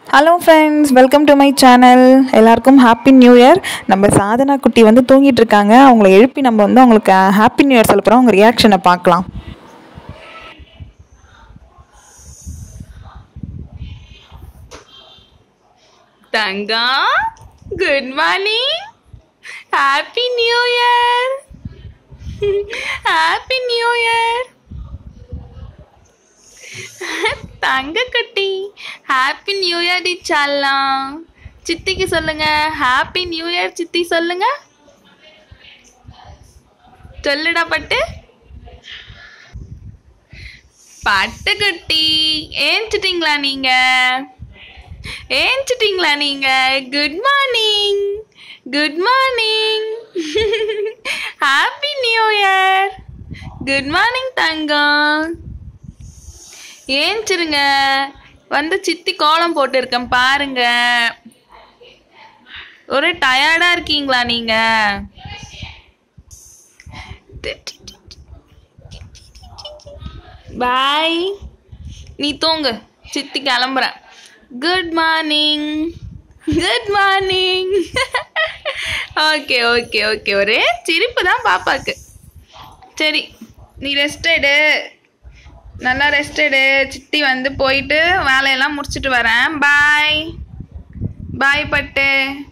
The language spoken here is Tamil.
hello friends welcome to my channel எல்லாருக்கும் ஹாப்பி நியூ இயர் நம்ம சாதனா குட்டி வந்து தூங்கிட்டு இருக்காங்க அவங்கள எழுப்பி நம்ம வந்து அவங்களுக்கு ஹாப்பி நியூ இயர் சொல்ல போகிறோம் அவங்க ரியாக்ஷனை பார்க்கலாம் தங்கம் good morning happy new year happy new year தங்க குட்டி ஹாப்பி நியூ இயர் டி சால்லாம் சித்திக்கு சொல்லுங்க ஹாப்பி நியூ இயர் சித்தி சொல்லுங்க சொல்லுடா பட்டு பட்டு குட்டி ஏஞ்சிட்டீங்களா நீங்க ஏஞ்சிட்டீங்களா நீங்க good morning good morning happy new year good morning தங்கம் ஏஞ்சிருங்க வந்து சித்தி கோலம் போட்டிருக்கேன் பாருங்க ஒரே டயர்டா இருக்கீங்களா நீங்க பாய் நீ தூங்கு சித்தி கிளம்புறேன் good morning good morning okay okay okay ஒரே சிரிப்பு தான் பாப்பாக்கு சரி நீ ரெஸ்ட் எடு நல்லா ரெஸ்ட் எடு சித்தி வந்து போயிட்டு வேலையெல்லாம் முடிச்சிட்டு வரேன் பாய் பாய் பட்டு